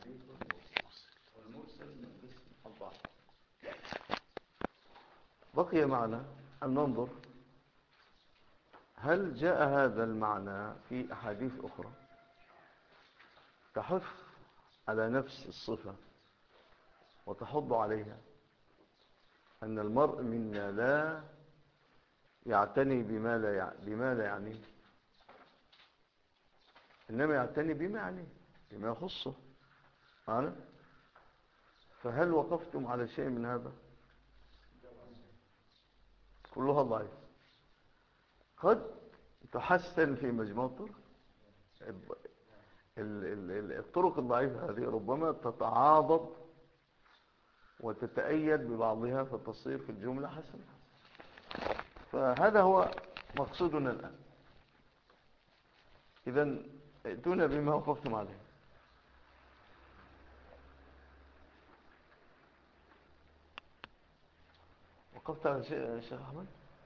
بقي معنا أن ننظر هل جاء هذا المعنى في أحاديث أخرى تحث على نفس الصفة وتحض عليها أن المرء منا لا يعتني بما لا بما لا يعنيه إنما يعتني بما يعنيه بما يخصه معنا فهل وقفتم على شيء من هذا كلها ضعيف قد تحسن في مجموع الطرق الطرق الضعيفة هذه ربما تتعاضد وتتأيد ببعضها فتصير في الجملة حسنة فهذا هو مقصودنا الآن إذا ائتونا بما وقفتم عليه وقفت على شيء يا شيخ أحمد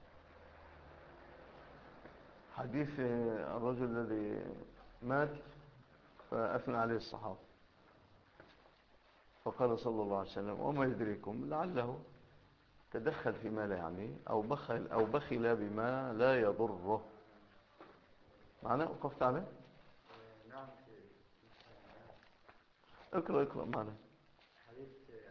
حديث الرجل الذي مات فأثنى عليه الصحابة فقال صلى الله عليه وسلم وما يدريكم لعله تدخل فيما لا يعني أو بخل, أو بخل بما لا يضره معنا وقفت عليه نعم اقرأ اقرأ معنا حديث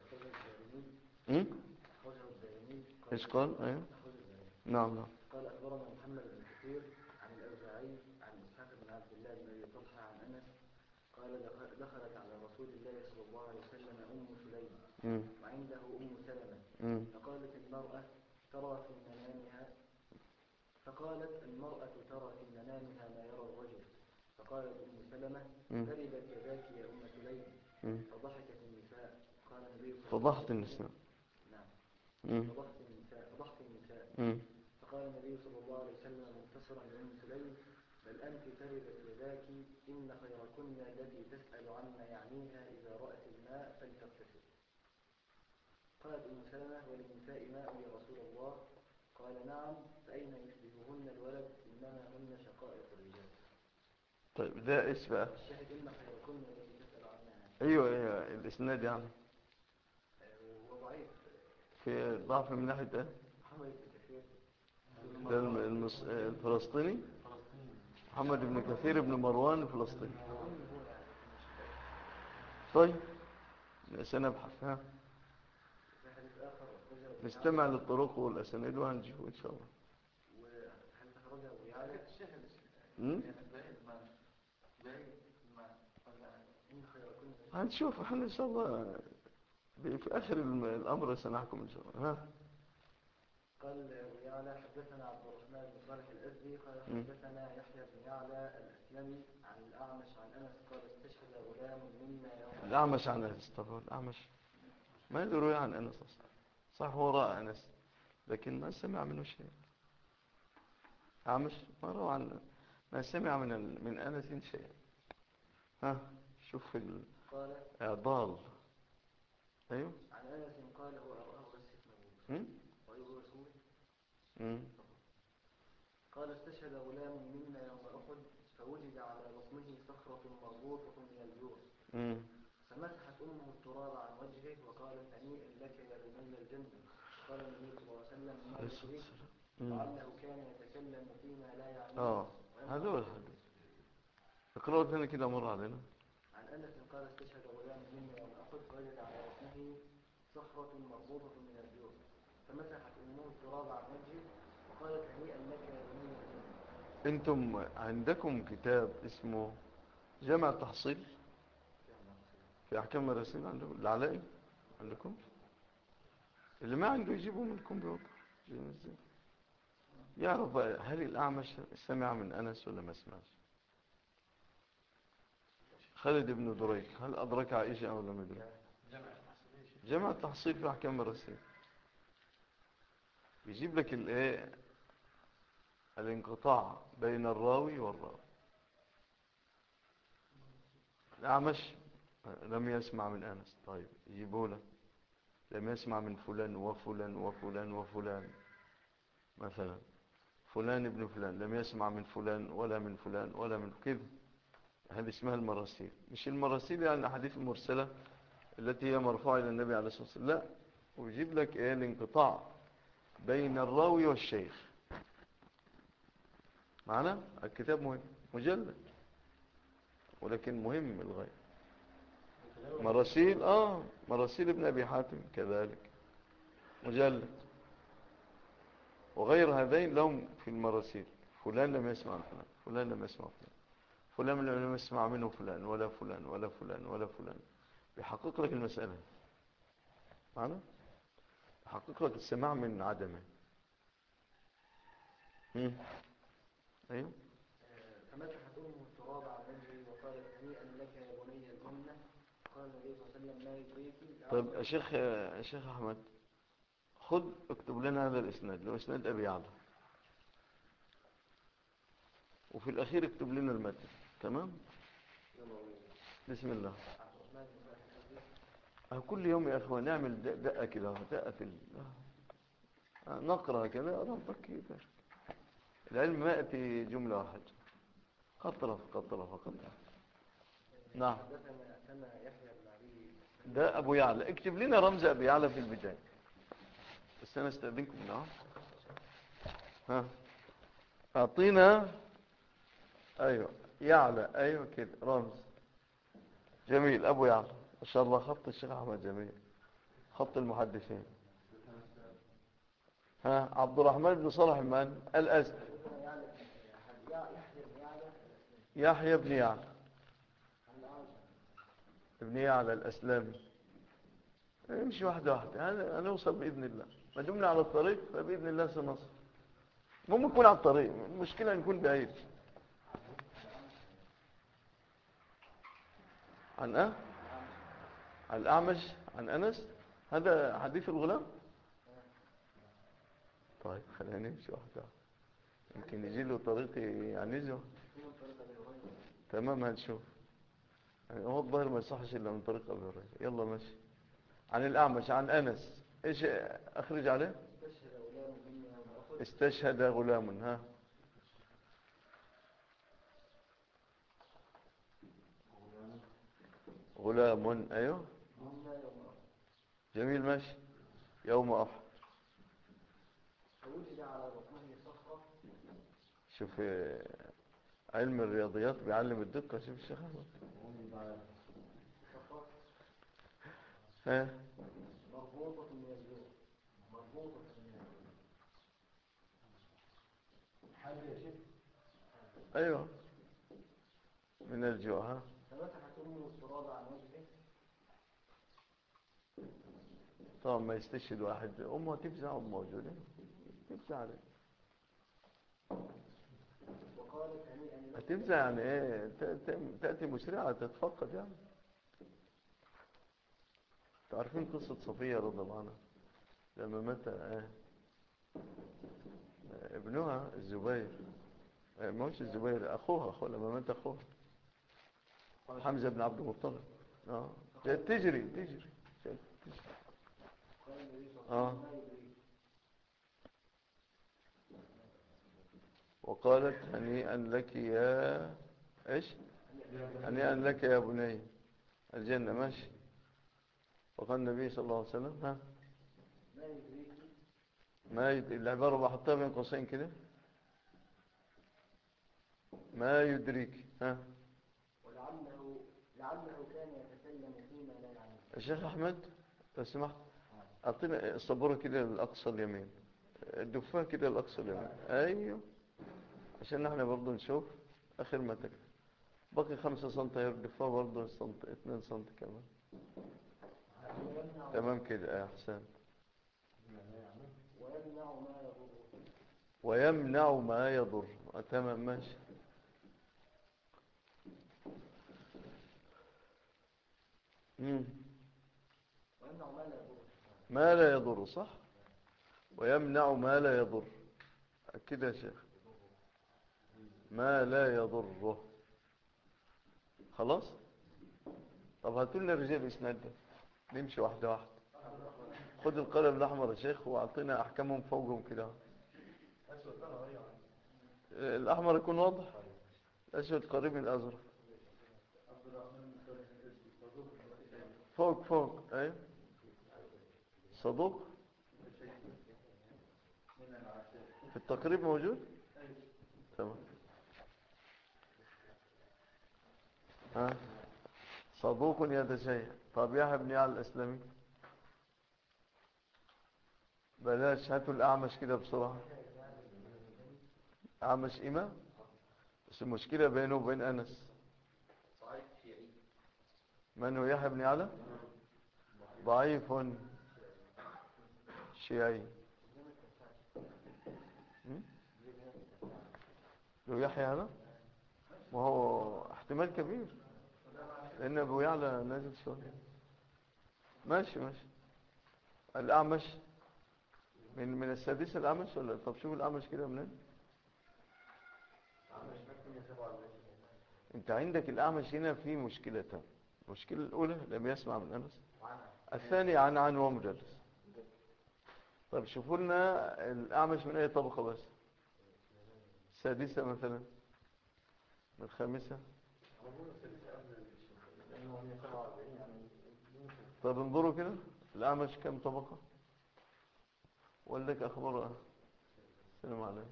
ايش قال ايه نعم نعم قال اخبرنا محمد بن كثير عن الاوزاعي عن اسحاق بن عبد الله بن ابي طلحه عن انس قال دخلت على رسول الله صلى الله عليه وسلم ام سليم وعنده ام سلمه فقالت المراه ترى في منامها فقالت المرأة ترى في منامها ما يرى الرجل فقالت أم سلمة تربت يداك يا أم سليم فضحكت النساء قال النبي فضحت النساء نعم فضحت فقال النبي صلى الله عليه وسلم مختصرا لأم سليم بل أنت تربت يداك إن خيركن التي تسأل عما يعنيها إذا رأت الماء فلتغتسل قالت أم سلمة وللنساء ماء يا رسول الله قال نعم فأين يشبههن الولد إنما هن شقائق الرجال طيب ده إيش بقى الشاهد إن خيركن التي تسأل عنها أيوة أيوة الإسناد يعني هو ضعيف في ضعف من ناحية إيه ده المس... الفلسطيني محمد بن كثير بن مروان الفلسطيني طيب سنبحث ها نستمع للطرق والأسانيد وهنجيه إن شاء الله هنشوف احنا ان شاء الله في اخر الامر سنحكم ان شاء الله ها قال ويعلى حدثنا عبد الرحمن بن صالح الأزدي قال حدثنا يحيى بن يعلى الأسلمي عن الأعمش عن أنس قال استشهد غلام منا يوم الأعمش عن أنس طبعا الأعمش ما يدروا عن أنس أصلا صح هو رأى أنس لكن ما سمع منه شيء أعمش ما روى عن ما سمع من من أنس شيء ها شوف الإعضال أيوه عن أنس قال هو أراه بس قال استشهد غلام منا يوم أحد فوجد على بطنه صخرة مربوطة من الجوع فمسحت أمه التراب عن وجهه وقالت هنيئا لك يا بني الجنة قال النبي صلى الله عليه وسلم ما لعله كان يتكلم فيما لا يعنيه اه هذا هو الحديث اقرأوا ثاني كده مر علينا عن أنس قال استشهد غلام منا يوم أحد فوجد على بطنه صخرة مربوطة من الجوع فمسحت أمه التراب عن وجهه وقالت هنيئا لك يا بني انتم عندكم كتاب اسمه جمع تحصيل في احكام الرسول عندكم العلائي عندكم اللي ما عنده يجيبه من الكمبيوتر يعرف هل الاعمش سمع من انس ولا ما سمعش خالد بن دريك هل ادرك عائشه ولا ما ادرك جمع التحصيل في احكام الرسول بيجيب لك الايه الانقطاع بين الراوي والراوي الأعمش لم يسمع من أنس طيب يجيبه لك لم يسمع من فلان وفلان وفلان وفلان مثلا فلان ابن فلان لم يسمع من فلان ولا من فلان ولا من كذا هذه اسمها المراسيل مش المراسيل يعني الأحاديث المرسلة التي هي مرفوعة إلى النبي عليه الصلاة والسلام لا ويجيب لك إيه الانقطاع بين الراوي والشيخ معنا الكتاب مهم مجلد ولكن مهم للغاية مراسيل آه مراسيل ابن أبي حاتم كذلك مجلد وغير هذين لهم في المراسيل فلان لم يسمع فلان فلان لم يسمع فلان فلان لم يسمع منه فلان ولا فلان ولا فلان ولا فلان بيحقق لك المسألة معنا بيحقق لك السماع من عدمه هم. ايوه فمسحت أمه التراب عن وجهه وقالت هنيئا لك يا بني الجنة قال النبي صلى الله عليه وسلم ما يدريك طيب يا شيخ يا شيخ احمد خذ اكتب لنا هذا الاسناد لو اسناد ابي يعلى وفي الاخير اكتب لنا المتن تمام بسم الله أه كل يوم يا اخوان نعمل دق- دقه كده دقه في ال... آه، نقرا كده ربك كده العلم ما ياتي جمله واحده قطره قطره قطره نعم حدثنا سمع يحيى بن علي ده ابو يعلى اكتب لنا رمز ابو يعلى في البدايه بس انا استاذنكم نعم ها اعطينا ايوه يعلى ايوه كده رمز جميل ابو يعلى ما شاء الله خط الشيخ احمد جميل خط المحدثين ها عبد الرحمن بن صالح من الاسد يحيى بن يعلى ابن يعلى الاسلامي امشي واحدة واحدة هن- هنوصل بإذن الله ما دمنا على الطريق فبإذن الله سنصل ممكن نكون على الطريق المشكلة نكون بعيد عن أه؟ عن الأعمش عن أنس هذا حديث الغلام طيب خلينا نمشي واحدة واحدة. يمكن يجي له طريق يعنزه تمام هنشوف يعني هو الظاهر ما يصحش إلا من طريق أبي هريرة يلا ماشي عن الأعمش عن أنس إيش أخرج عليه استشهد غلام ها غلام أيوه جميل ماشي يوم أحد فوجد على بطنه صخرة شوف آه، علم الرياضيات بيعلم الدقة شوف الشيخ أحمد صخرة ها مربوطة من الجوع مربوطة من الجوع حاجة يا شيخ أيوه من الجوع ها فمسحت أمه التراب عن وجهه طبعا ما يستشهد واحد أمه تفزع أم موجودة تفزع عليه وقالت هنيئا لك هتفزع يعني ايه ت- ت- تأتي مسرعة تتفقد يعني تعرفين قصة صفية رضي الله عنها لما مات ايه ابنها الزبير إيه، ما هوش الزبير اخوها اخوها لما مات اخوها حمزة بن عبد المطلب اه جاءت تجري تجري جاءت تجري قال النبي صلى الله اه عليه وسلم ما يدريك وقالت هنيئا لك يا ايش هنيئا لك يا بني الجنة ماشي وقال النبي صلى الله عليه وسلم ها ما يدريك ما يد... العبارة بحطها بين قوسين كده ما يدريك ها ولعله لعله كان يتكلم فيما لا يعلم الشيخ أحمد لو سمحت أعطينا الصبورة كده للأقصى اليمين الدفاه كده للأقصى اليمين أيوه عشان احنا برضو نشوف آخر ما تكتب باقي خمسة سنتي هي الدفاه برضو سنت اتنين سنت كمان ويمنع تمام كده يا حسان ويمنع ما يضره ويمنع ما يضر آه، تمام ماشي مم. ويمنع ما لا يضره ما لا يضر صح ويمنع ما لا يضر كده يا شيخ ما لا يضره خلاص طب هاتوا لنا رجال الاسناد ده نمشي واحده واحده خد القلم الاحمر يا شيخ واعطينا احكامهم فوقهم كده الاحمر يكون واضح الاسود قريب من الازرق فوق فوق ايوه صدوق في التقريب موجود تمام ها صدوق يتشيع طب يحيى بن يعلى الاسلامي بلاش هاتوا الاعمش كده بسرعه اعمش امام بس المشكله بينه وبين انس صحيح شيعي من هو يحيى بن يعلى ضعيف شيعي م? لو يحيى هذا ما هو احتمال كبير لان ابو يعلى نازل شويه ماشي ماشي الاعمش من من السادسه الاعمش ولا طب شوف الاعمش كده منين انت عندك الاعمش هنا في مشكلتان المشكله الاولى لم يسمع من انس الثاني عن عن ومجلس طيب شوفوا لنا الاعمش من اي طبقه بس السادسه مثلا من الخامسه طب انظروا كده الاعمش كم طبقه ولك اخبار السلام عليكم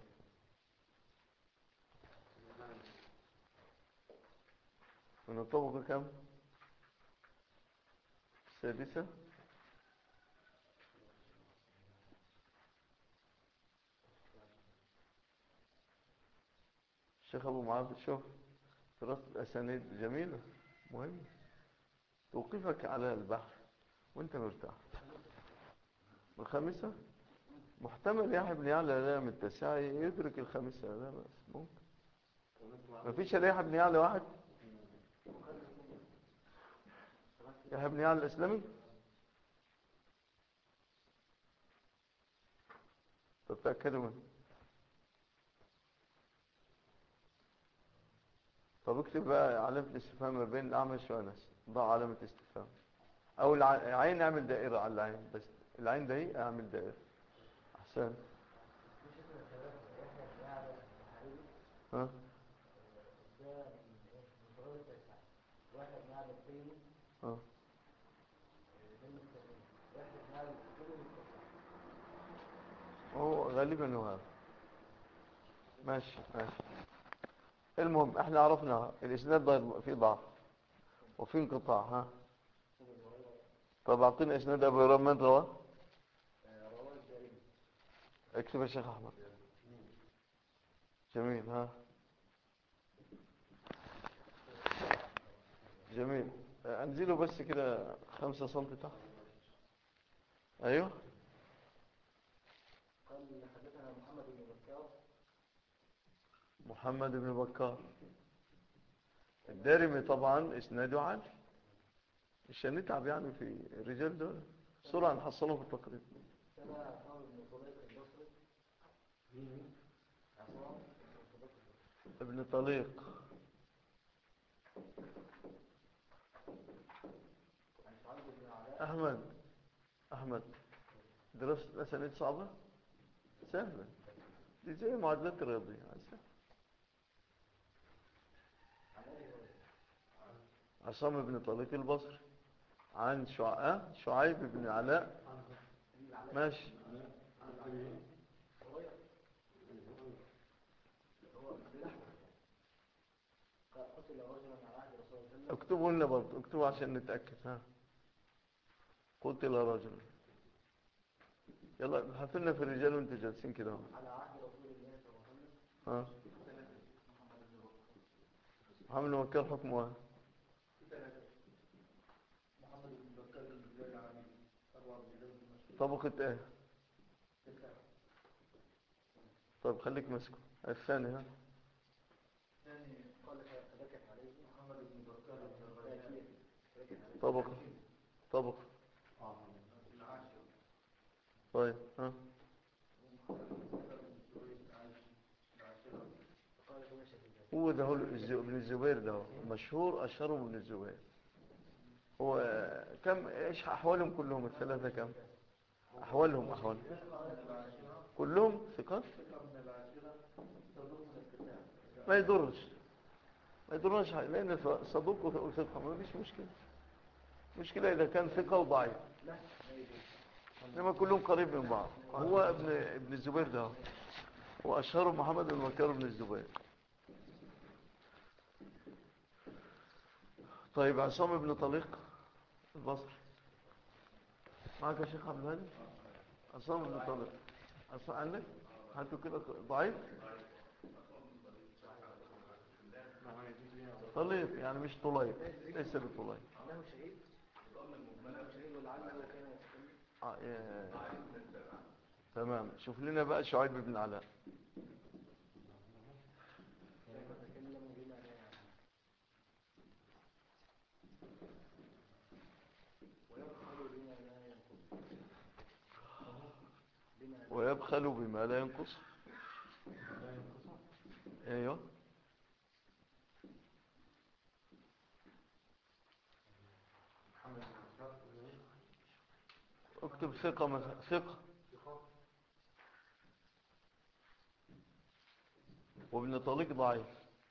من الطبقة كم السادسة الشيخ أبو معاذ شوف دراسة الأسانيد جميلة مهمة توقفك على البحر وانت مرتاح الخامسة محتمل يحيى بن يعلى لا من التاسعة يدرك الخامسة لا بأس ممكن ما فيش إلا يحيى بن يعلى واحد يحيى بن يعلى الإسلامي تتأكدوا منه طب اكتب بقى علامة الاستفهام ما بين الأعمش وأنس ضع علامة استفهام أو الع- العين اعمل دائرة على العين بس العين ده هي اعمل دائرة أحسن ها ها هو غالبا هو هذا ماشي ماشي المهم احنا عرفنا الاسناد ضايل- فيه ضعف وفي انقطاع ها طب اعطينا اسناد ابو هريره من رواه اكتب يا شيخ احمد جميل ها جميل آه، انزله بس كده خمسة سنتي تحت ايوه قال حدثنا محمد بن بكار محمد بن بكار الدارمي طبعا اسناده عالي مش هنتعب يعني في الرجال دول بسرعة نحصلهم في التقريب سمع عصام بن طليق البصري عصام بن طليق البصري ابن طليق عن شعيب بن علاء احمد احمد دراسة الاسانيد صعبة سهلة دي زي معادلات الرياضية سهلة. عن ابي هريره عصام بن طليق البصري عن شعاع شعيب بن علاء ماشي هو بلحظه قال قتل رجلا على عهد رسول الله صلى الله عليه وسلم اكتبوا لنا برضه اكتبوا عشان نتأكد ها قتل رجل يلا ابحثوا لنا في الرجال وانتوا جالسين كده اهو. على عهد رسول الله صلى الله عليه وسلم ها محمد بن بكر حكمه ايه؟ محمد بن بكر بن زيد العربي أبو عبد الله بن مسعود طبقة ايه طيب خليك مسكه الثاني ها الثاني قال فبكت عليه محمد بن بكر بن غلاكية بكت عليه طبقة طبقة العاشر طيب ها ومحمد بن بكر بن سويد العاشر العاشرة فقال فمشى في ذلك هو ده هو الز- ابن الزبير ده هو مشهور أشهر ابن الزبير هو كم ايش أحوالهم كلهم الثلاثة كم أحوالهم أحوالهم كلهم ثقات من العاشرة صدوق من الكتاب ما يضرش ما يضرناش حاجة لأن صدوق وثقة ما فيش مشكلة مشكلة إذا كان ثقة وضعيف لا ما يجوز إنما كلهم قريب من بعض هو ابن ابن الزبير ده وأشهره محمد بن بكر بن الزبير طيب عصام بن طليق البصري معك يا شيخ عبد الهادي عصام بن طليق عصام عندك هاتوا كده ضعيف طليق يعني مش طليق ليس بطليق انه شهيد انه شهيد ولعله كان يتكلم آه، إيه. تمام شوف لنا بقى شعيب بن علاء يتكلم بما لا يعلم ويبخل بما لا ينقض بما لا ويبخل بما لا ينقص ايوه اكتب ثقة مثلا ثقة وابن طليق ضعيف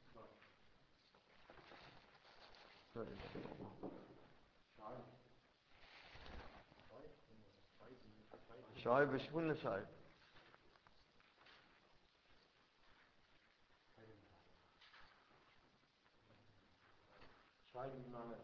لا إله إلا الله. شعيب شوفوا لنا شعيب شعيب بن علاء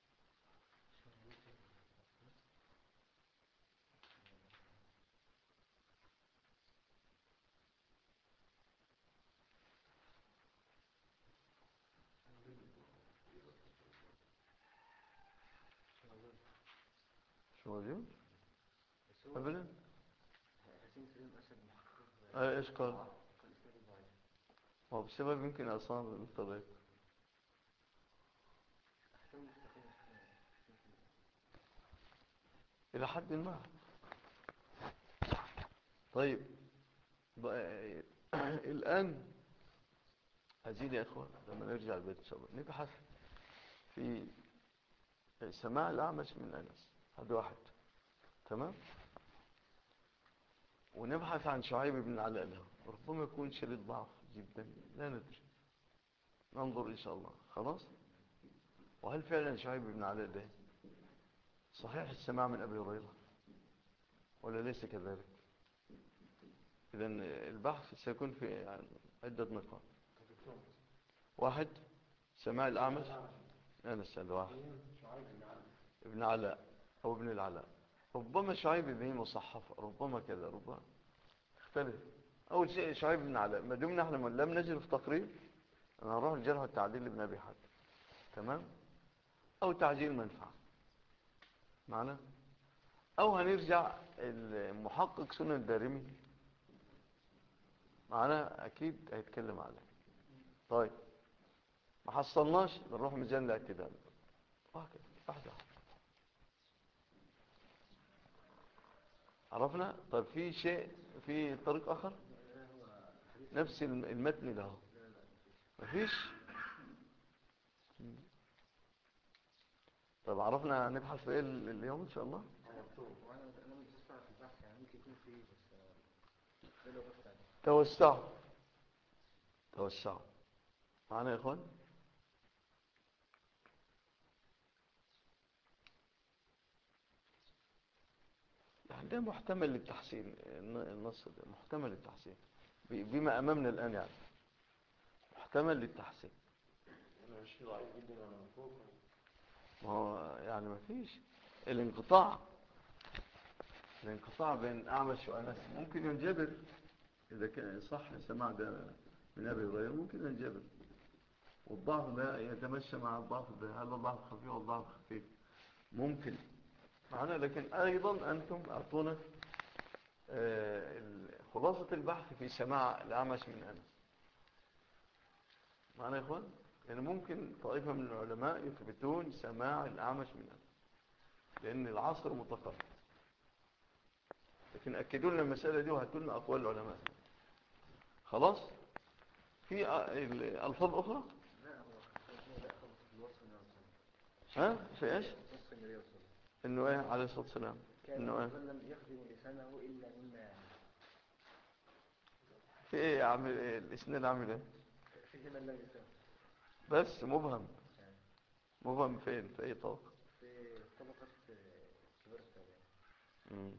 شو موجود بس هو ابدا حسين سليم اسد محقق آه، ايش قال قال اسناده ضعيف هو بسبب يمكن اصاب بالطريق احسن مستقيم حسين سليم الى حد ما طيب بقى- الان عايزين يا اخوان لما نرجع البيت ان شاء الله نبحث في سماع الاعمش من انس هذا واحد تمام ونبحث عن شعيب بن علاء له ربما يكون شديد ضعف جدا لا ندري ننظر ان شاء الله خلاص وهل فعلا شعيب بن علاء ده صحيح السماع من ابي هريره ولا ليس كذلك اذا البحث سيكون في يعني عده نقاط واحد سماع الاعمش انس هذا واحد شعيب بن علاء ابن علاء أو ابن العلاء ربما شعيب به مصحف ربما كذا ربما اختلف أول شيء شعيب بن علاء ما دمنا احنا من لم نجد في تقريب أنا هروح الجرح والتعديل لابن أبي حاتم تمام أو تعجيل منفعة معنا أو هنرجع المحقق سنن الدارمي معنا أكيد هيتكلم عليه طيب ما حصلناش بنروح ميزان الاعتدال وهكذا واحدة واحدة. عرفنا طيب في شيء في طريق آخر لا هو حديث نفس الم- المتن له لا لا مفيش طيب عرفنا نبحث في ايه ال- اليوم ان شاء الله وانا انا متوسع في البحث يعني ممكن يكون فيه بس آه، ده لو بس عليه توسعوا توسعوا معنا يا اخوان يعني ده محتمل للتحسين الن- النص ده محتمل للتحسين ب- بما امامنا الان يعني محتمل للتحسين انا مش ضعيف جدا وانا فوق ما هو يعني ما فيش الانقطاع الانقطاع بين أعمش وأنس ممكن ينجبر إذا كان صح سماع ده من أبي هريرة ممكن ينجبر والضعف ده يتمشى مع الضعف ده هل الضعف خفيف ولا الضعف خفيف ممكن معنا لكن أيضا أنتم أعطونا آه، ال- خلاصة البحث في سماع الأعمش من أنس معنا يا إخوان يعني ممكن طائفة من العلماء يثبتون سماع الأعمش من أنس لأن العصر متقارب لكن أكدوا لنا المسألة دي وهاتوا لنا أقوال العلماء خلاص في أ- ال- ألفاظ أخرى لا هو خ- لا خلص في الوصف النبي صلى الله عليه ها في إيش وسلم وصف النبي صلى الله عليه وسلم إنه إيه عليه الصلاة والسلام كان إنه صلى إيه الله عليه وسلم يخدم لسانه الا مما يعني في إيه عامل إيه الإسناد عامل إيه فيه من لا يسمع بس مبهم يعني مبهم فين في أي طاقة في طبقة كبار التابعين مم.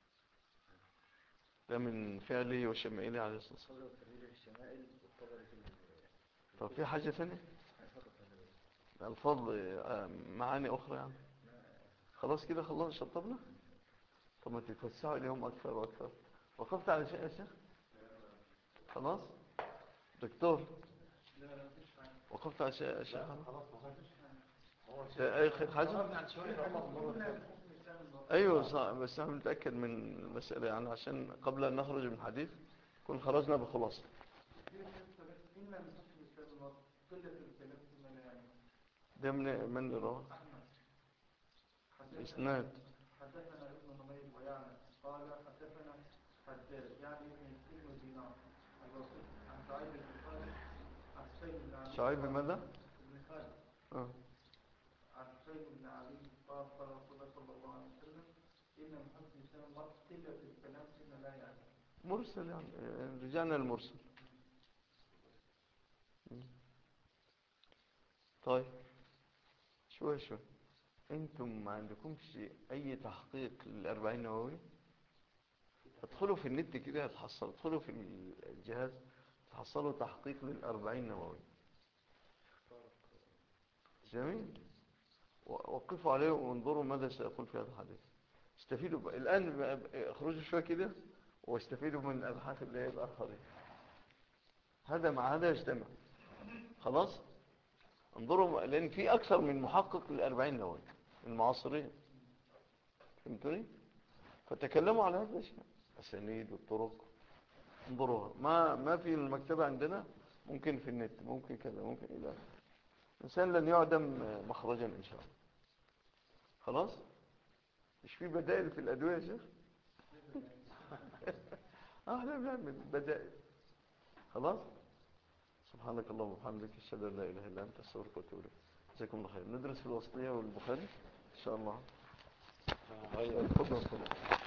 ده من فعله وشمائله عليه الصلاة والسلام الصبر والترميل في الشمائل والطبري في ال- طب في حاجة ثانية فقط هذا بس. الفاظ آه، معاني أخرى يعني خلاص كده خلاص شطبنا طب ما تتوسعوا اليوم أكثر وأكثر وقفت على شيء يا شيخ خلاص دكتور وقفت على شيء يا شيخ خلاص ما خدتش هو أي خ- حاجة خرجنا عن شوية عمر مرة ثانية. أيوة صح بس أنا متأكد من المسألة يعني عشان قبل أن نخرج من الحديث كن خرجنا بخلاصة إن من حسن الإسلام المرء قلة الكلام فيما لا يعني ده من من رواه أحمد حدثنا إسناد حدثنا ابن نمير ويعلى قال حدثنا حداد يعني ابن ابن دينار الوسيط عن شعيب بن خالد عن حسين بن علي شعيب ماذا؟ بن خالد آه. عن حسين بن علي قال قال رسول الله صلى الله عليه وسلم إن من حسن الإسلام المرء قلة الكلام فيما لا يعني مرسل يعني آه، رجعنا المرسل مم. طيب شوي شوي انتم ما عندكمش اي تحقيق للأربعين نووي ادخلوا في النت كده هتحصلوا ادخلوا في الجهاز تحصلوا تحقيق للأربعين نووي جميل و- وقفوا عليه وانظروا ماذا سيقول في هذا الحديث استفيدوا بقى. الآن بقى- اخرجوا شوية كده واستفيدوا من الأبحاث اللي هي الآخرين هذا مع هذا يجتمع خلاص انظروا لأن في أكثر من محقق للأربعين نووي المعاصرين فهمتوني فتكلموا على هذا الشيء السنيد والطرق انظروا ما ما في المكتبة عندنا ممكن في النت ممكن كذا ممكن إلى آخره. الإنسان لن يعدم مخرجا إن شاء الله خلاص مش في بدائل في الأدوية يا شيخ اه احنا بنعمل بدائل خلاص سبحانك اللهم وبحمدك اشهد ان لا اله الا انت استغفرك واتوب اليك جزاكم الله خير ندرس في الوسطيه والبخاري ان شاء الله تفضل تفضل